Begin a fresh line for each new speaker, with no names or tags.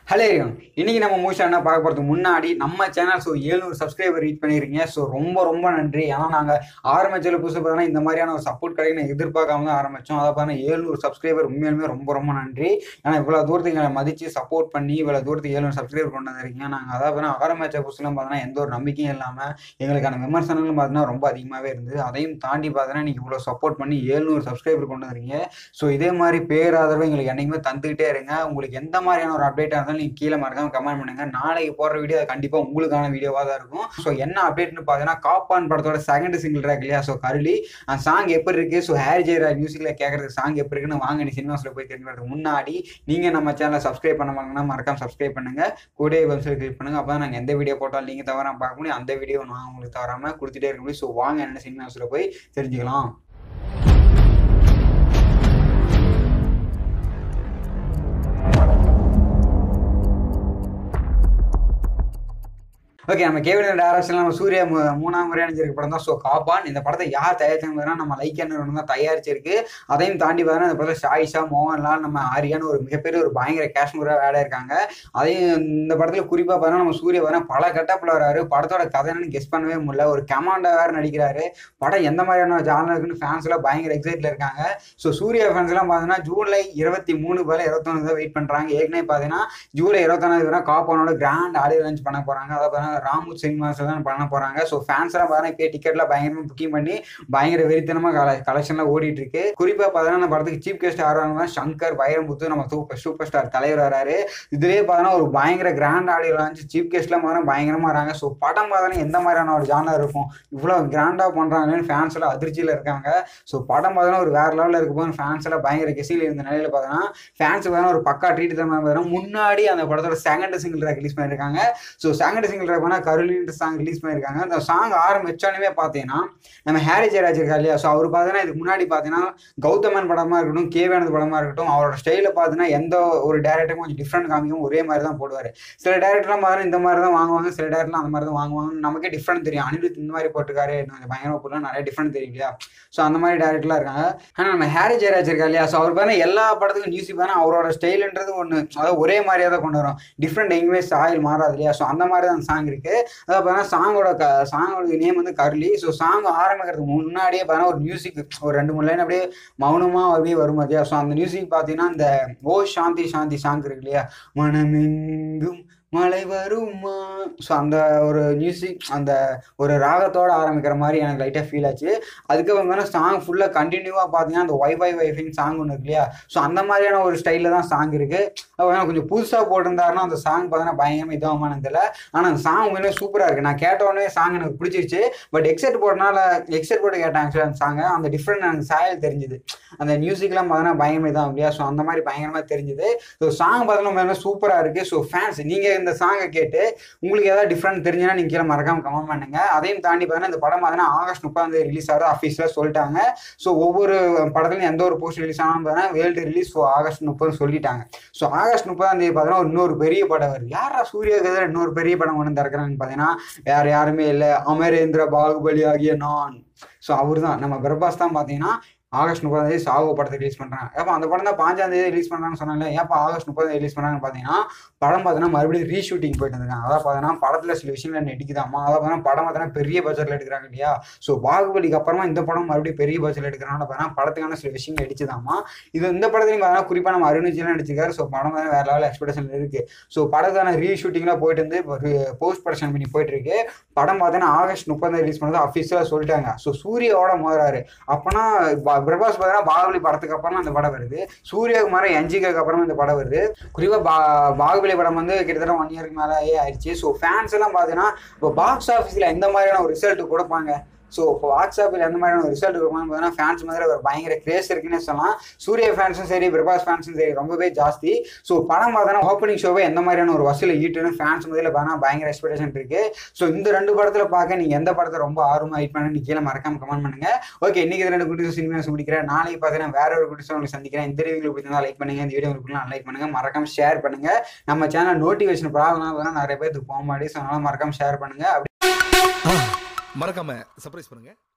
hello இன்னைக்கு நம்ம மூஷா என்ன பார்க்க போகிறதுக்கு முன்னாடி நம்ம சேனல் ஸோ ஏழ்நூறு சப்ஸ்கிரைபர் ரீச் பண்ணியிருக்கீங்க ஸோ ரொம்ப ரொம்ப நன்றி ஏன்னா நாங்கள் ஆரம்பிச்சதுல புதுசு பார்த்தீங்கன்னா இந்த மாதிரியான ஒரு சப்போர்ட் கிடைக்கும் எதிர்பார்க்காம தான் ஆரம்பித்தோம் அதை பார்த்தீங்கன்னா ஏழ்நூறு சப்ஸ்கிரைபர் உண்மையிலுமே ரொம்ப ரொம்ப நன்றி ஏன்னா இவ்வளோ தூரத்துக்கு எங்களை மதித்து சப்போர்ட் பண்ணி இவ்வளோ தூரத்துக்கு ஏழ்நூறு சப்ஸ்கிரைபர் கொண்டு வந்திருக்கீங்க நாங்கள் அதாவது பார்த்தீங்கன்னா ஆரம்பிச்ச புதுசுலாம் பார்த்தீங்கன்னா எந்த ஒரு நம்பிக்கையும் இல்லாமல் எங்களுக்கான விமர்சனங்களும் பார்த்தீங்கன்னா ரொம்ப அதிகமாகவே இருந்தது அதையும் தாண்டி பார்த்தீங்கன்னா நீங்கள் இவ்வளோ சப்போர்ட் பண்ணி ஏழ்நூறு சப்ஸ்கிரைபர் கொண்டு வந்திருக்கீங்க ஸோ இதே மாதிரி பேராதரவு எங்களுக்கு என்னைக்குமே தந்துக்கிட்டே இருங்க உங்களுக்கு எந்த மாதிரியான ஒரு அப்டேட்டாக இருந்தாலும் நீங்கள் கீழே மறக்காம கமெண்ட் பண்ணுங்க நாளைக்கு போடுற வீடியோ அது கண்டிப்பாக உங்களுக்கான வீடியோவாக தான் இருக்கும் ஸோ என்ன அப்டேட்னு பார்த்தீங்கன்னா காப்பான் படத்தோட செகண்ட் சிங்கிள் ட்ராக் இல்லையா ஸோ கருளி அந்த சாங் எப்படி இருக்கு ஸோ ஹேர் ஜெயராஜ் மியூசிக்கில் கேட்கறதுக்கு சாங் எப்படி இருக்குன்னு வாங்க நீ சினிமாஸில் போய் தெரிஞ்சுக்கிறதுக்கு முன்னாடி நீங்கள் நம்ம சேனலை சப்ஸ்கிரைப் பண்ண வாங்கன்னா மறக்காம சப்ஸ்கிரைப் பண்ணுங்க கூட வெப்சைட் கிளிக் பண்ணுங்க அப்போ நாங்கள் எந்த வீடியோ போட்டாலும் நீங்கள் தவறாம பார்க்க முடியும் அந்த வீடியோ நான் உங்களுக்கு தவறாமல் கொடுத்துட்டே இருக்க முடியும் ஸோ வாங்க என்ன சினிமாஸில் போய் தெரிஞ்சுக்கலாம் ஓகே நம்ம கேவின் டேரக்ஷன் நம்ம சூர்யா மூ- மூணாம் முறை அணிஞ்சிருக்க படம் தான் ஸோ காப்பான் இந்த படத்தை யார் தயாரிச்சாங்க நம்ம லைக் என்ன தான் தயாரிச்சிருக்கு அதையும் தாண்டி பார்த்தீங்கன்னா இந்த படத்தில் ஷாயிஷா மோகன்லால் நம்ம ஆரியான்னு ஒரு மிகப்பெரிய ஒரு பயங்கர காஷ்மீராக வேலை இருக்காங்க அதையும் இந்த படத்தில் குறிப்பாக பார்த்தீங்கன்னா நம்ம சூர்யா பார்த்தீங்கன்னா பல கட்டப்பில் வராரு படத்தோட கதை என்னன்னு கெஸ் பண்ணவே முடியல ஒரு கமாண்டா வேறு நடிக்கிறாரு படம் எந்த மாதிரியான ஜானர் இருக்குன்னு ஃபேன்ஸ் எல்லாம் பயங்கர எக்ஸைட்ல இருக்காங்க ஸோ சூர்யா ஃபேன்ஸ் எல்லாம் பார்த்தீங்கன்னா ஜூலை இருபத்தி மூணு பதில் இருபத்தொன்னு தான் வெயிட் பண்ணுறாங்க ஏற்கனவே பார்த்தீங்கன்னா ஜூலை இருபத்தொன்னாவது வரை காப்பானோட கிராண்ட் ஆடியோ லான்ச் பண்ண போகிறாங்க அதை பார்த்தீங்கன்னா ராமு சினிமாஸ் தான் பண்ண போகிறாங்க ஸோ ஃபேன்ஸ் எல்லாம் பார்த்தீங்கன்னா இப்போ டிக்கெட்லாம் பயங்கரமாக புக்கிங் பண்ணி பயங்கர வெறித்தனமாக கல கலெக்ஷன்லாம் ஓடிட்டு இருக்கு குறிப்பாக பார்த்தீங்கன்னா நம்ம படத்துக்கு சீஃப் கெஸ்ட் ஆடுறாங்க சங்கர் வைரமுத்து நம்ம சூப்பர் சூப்பர் ஸ்டார் தலைவர் வராரு இதுலேயே பார்த்தீங்கன்னா ஒரு பயங்கர கிராண்ட் ஆடியோ லான்ச் சீஃப் கெஸ்ட்லாம் பார்த்தீங்கன்னா பயங்கரமாக வராங்க ஸோ படம் பார்த்தீங்கன்னா எந்த மாதிரியான ஒரு ஜானர் இருக்கும் இவ்வளோ கிராண்டாக பண்ணுறாங்கன்னு ஃபேன்ஸ் எல்லாம் அதிர்ச்சியில் இருக்காங்க ஸோ படம் பார்த்தீங்கன்னா ஒரு வேற லெவலில் இருக்க போது ஃபேன்ஸ் எல்லாம் பயங்கர கெசியில் இருந்த நிலையில் பார்த்தீங்கன்னா ஃபேன்ஸ் பார்த்தீங்கன்னா ஒரு பக்கா ட்ரீட் தர மாதிரி வரும் முன்னாடி அந்த படத்தோட செகண்ட் சிங்கிள் ட்ராக் ரிலீஸ் பண்ணியிருக்காங்க ஸோ செகண்ட் சிங்கிள் ட்ராக் பண்ணால் கருளின்ற சாங் ரிலீஸ் பண்ணியிருக்காங்க அந்த சாங் ஆரம்பிச்சோடனே பார்த்தீங்கன்னா நம்ம ஹாரி ஜெயராஜ் இருக்கா இல்லையா ஸோ அவர் பார்த்தீங்கன்னா இதுக்கு முன்னாடி பார்த்தீங்கன்னா கௌதமன் படமாக இருக்கட்டும் கேவியானது படமாக இருக்கட்டும் அவரோட ஸ்டைலில் பார்த்தீங்கன்னா எந்த ஒரு டேரக்டரும் கொஞ்சம் டிஃப்ரெண்ட் காமிக்கும் ஒரே மாதிரி தான் போடுவார் சில டேரக்டர்லாம் பார்த்தீங்கன்னா இந்த மாதிரி தான் வாங்குவாங்க சில டேரக்டர்லாம் அந்த மாதிரி தான் வாங்குவாங்க நமக்கே டிஃப்ரெண்ட் தெரியும் அனிருத் இந்த மாதிரி போட்டிருக்காரு கொஞ்சம் பயங்கரமாக போடலாம் நிறைய டிஃப்ரெண்ட் தெரியும் இல்லையா ஸோ அந்த மாதிரி டேரக்டர்லாம் இருக்காங்க ஆனால் நம்ம ஹாரி ஜெயராஜ் இருக்கா இல்லையா ஸோ அவர் பார்த்தீங்கன்னா எல்லா படத்துக்கும் நியூஸ் பார்த்தீங்கன்னா அவரோட ஸ்டைலுன்றது ஒன்று அதாவது ஒரே மாதிரியாக தான் கொண்டு வரும் டிஃப்ரெண்ட் எங்கேயுமே ஸ்டைல் மாறாது இல்லையா ஸோ அந்த மாதிரி தான் சாங் இருக்கு அதாவது பார்த்தீங்கன்னா சாங்கோட க சாங்கோட நேம் வந்து கர்லி ஸோ சாங் ஆரம்பிக்கிறதுக்கு முன்னாடியே பார்த்தீங்கன்னா ஒரு மியூசிக் ஒரு ரெண்டு மூணு லைன் அப்படியே மௌனமாக அப்படியே வரும் இல்லையா ஸோ அந்த மியூசிக் பார்த்தீங்கன்னா இந்த ஓ சாந்தி சாந்தி சாங் இருக்கு இல்லையா மனமெங்கும் மழை வருமா ஸோ அந்த ஒரு மியூசிக் அந்த ஒரு ராகத்தோட ஆரம்பிக்கிற மாதிரி எனக்கு லைட்டாக ஃபீல் ஆச்சு அதுக்கப்புறம் வேணால் சாங் ஃபுல்லாக கண்டினியூவாக பார்த்தீங்கன்னா அந்த ஒய் பை வைஃபிங் சாங் ஒன்று இருக்கு இல்லையா ஸோ அந்த மாதிரியான ஒரு ஸ்டைலில் தான் சாங் இருக்குது அது வேணா கொஞ்சம் புதுசாக போட்டிருந்தாருன்னா அந்த சாங் பார்த்தீங்கன்னா பயங்கரமாக இதாகமான தெரியல ஆனால் அந்த சாங் உண்மையிலே சூப்பராக இருக்குது நான் கேட்ட உடனே சாங் எனக்கு பிடிச்சிருச்சு பட் எக்ஸெட் போட்டனால எக்ஸெட் போட்டு கேட்டேன் ஆக்சுவலாக அந்த சாங்கை அந்த டிஃப்ரெண்ட் எனக்கு சாயல் தெரிஞ்சுது அந்த மியூசிக்லாம் பார்த்தீங்கன்னா பயங்கரமாக இதான் இல்லையா ஸோ அந்த மாதிரி பயங்கரமாக தெரிஞ்சுது ஸோ சாங் பார்த்தீங்கன்னா சூப்பராக இருக்குது ஸோ ஃபேன்ஸ் நீங்கள் இந்த சாங்கை கேட்டு உங்களுக்கு ஏதாவது டிஃப்ரெண்ட் தெரிஞ்சுன்னா நீங்கள் கீழே மறக்காம கமெண்ட் பண்ணுங்க அதையும் தாண்டி பார்த்தீங்கன்னா இந்த படம் பார்த்தீங்கன்னா ஆகஸ்ட் முப்பதாம் தேதி ரிலீஸ் ஆகுது அஃபீஸில் சொல்லிட்டாங்க ஸோ ஒவ்வொரு படத்துலையும் எந்த ஒரு போஸ்ட் ரிலீஸ் ஆனாலும் பார்த்தீங்கன்னா வேர்ல்டு ரிலீஸ் ஆகஸ்ட் முப்பது சொல்லிட்டாங்க ஸோ ஆகஸ்ட் முப்பதாம் தேதி பார்த்தீங்கன்னா ஒரு இன்னொரு பெரிய படம் வருது யாரா சூர்யாவுக்கு எதிராக இன்னொரு பெரிய படம் கொண்டு திறக்கிறாங்கன்னு பார்த்தீங்கன்னா வேற யாருமே இல்லை அமரேந்திர பாகுபலி ஆகிய நான் ஸோ அவர் தான் நம்ம பிரபாஸ் தான் பார்த்தீங்கன்னா ஆகஸ்ட் முப்பதாம் தேதி சாவோ படத்தை ரிலீஸ் பண்ணுறாங்க ஏப்பா அந்த படம் தான் பாஞ்சாம் தேதி ரிலீஸ் பண்ணுறாங்கன்னு சொன்னாங்க ஏப்பா ஆகஸ்ட் முப்பதாம் தேதி ரிலீஸ் பண்ணுறாங்கன்னு பார்த்தீங்கன்னா படம் பார்த்தீங்கன்னா மறுபடியும் ரீஷூட்டிங் போயிட்டு இருக்காங்க அதான் பார்த்தீங்கன்னா படத்தில் சில விஷயங்கள் நடிக்குதாமா அதான் பார்த்தீங்கன்னா படம் பார்த்தீங்கன்னா பெரிய பட்ஜெட்டில் எடுக்கிறாங்க இல்லையா ஸோ பாகுபலிக்கு அப்புறமா இந்த படம் மறுபடியும் பெரிய பட்ஜெட்டில் எடுக்கிறனால பார்த்தீங்கன்னா படத்துக்கான சில விஷயங்கள் அடிச்சுதாமா இது இந்த படத்துலையும் பார்த்தீங்கன்னா குறிப்பாக நம்ம அருணிஜிலாம் நடிச்சிருக்காரு ஸோ படம் வந்து வேற லெவல் எக்ஸ்பெக்டேஷன் இருக்கு ஸோ படத்துக்கான ரீஷூட்டிங்லாம் போயிட்டு வந்து போஸ்ட் ப்ரொடக்ஷன் பண்ணி போயிட்டு இருக்கு படம் பார்த்தீங்கன்னா ஆகஸ்ட் முப்பதாம் ரிலீஸ் பண்ணது அஃபீஷியலாக சொல்லிட்டாங்க ஸோ சூர்யாவோட மோதுறாரு அப்போனா ப- பிரபாஸ் பார்த்தீங்கன்னா பாகுபலி படத்துக்கு அப்புறம் அந்த படம் வருது சூர்யாகுமார் என்ஜிக்கு அப்புறம் இந்த படம் வருது குறிப்பாக பா பாகுபலி படம் வந்து கிட்டத்தட்ட ஒன் இயருக்கு மேலேயே ஆயிடுச்சு ஸோ ஃபேன்ஸ் எல்லாம் பார்த்தீங்கன்னா இப்போ பாக்ஸ் ஆஃபீஸில் எந்த மாதிரியான ஒரு ரிசல்ட் கொடுப்பாங்க ஸோ இப்போ வாட்ஸ்அப்பில் எந்த மாதிரியான ரிசல்ட் கொடுப்பாங்கன்னு பார்த்தீங்கன்னா ஃபேன்ஸ் மாதிரி ஒரு பயங்கர கிரேஸ் இருக்குன்னு சொல்லலாம் சூர்யா ஃபேன்ஸும் சரி பிரபாஸ் ஃபேன்ஸும் சரி ரொம்பவே ஜாஸ்தி ஸோ படம் பார்த்தோன்னா ஓப்பனிங் ஷோவை எந்த மாதிரியான ஒரு வசூலை ஈட்டுன்னு ஃபேன்ஸ் முதல்ல பார்த்தா பயங்கர எக்ஸ்பெக்டேஷன் இருக்கு ஸோ இந்த ரெண்டு படத்தில் பார்க்க நீங்கள் எந்த படத்தை ரொம்ப ஆர்வமாக வெயிட் பண்ணி கீழே மறக்காம கமெண்ட் பண்ணுங்க ஓகே இன்னைக்கு இது ரெண்டு குட்டி சினிமாஸ் முடிக்கிறேன் நாளைக்கு பார்த்தீங்கன்னா வேற ஒரு குட்டி உங்களுக்கு சந்திக்கிறேன் இந்த வீடியோ பிடிச்சிருந்தா லைக் பண்ணுங்க இந்த வீடியோ உங்களுக்கு லைக் பண்ணுங்க மறக்காம ஷேர் பண்ணுங்க நம்ம சேனல் நோட்டிஃபிகேஷன் ப்ராப்ளம் நிறைய பேருக்கு போக மாட்டேன் ஸோ அதனால மறக்காம ஷேர் பண்ணுங்க
மறக்காம சர்ப்ரைஸ் பண்ணுங்க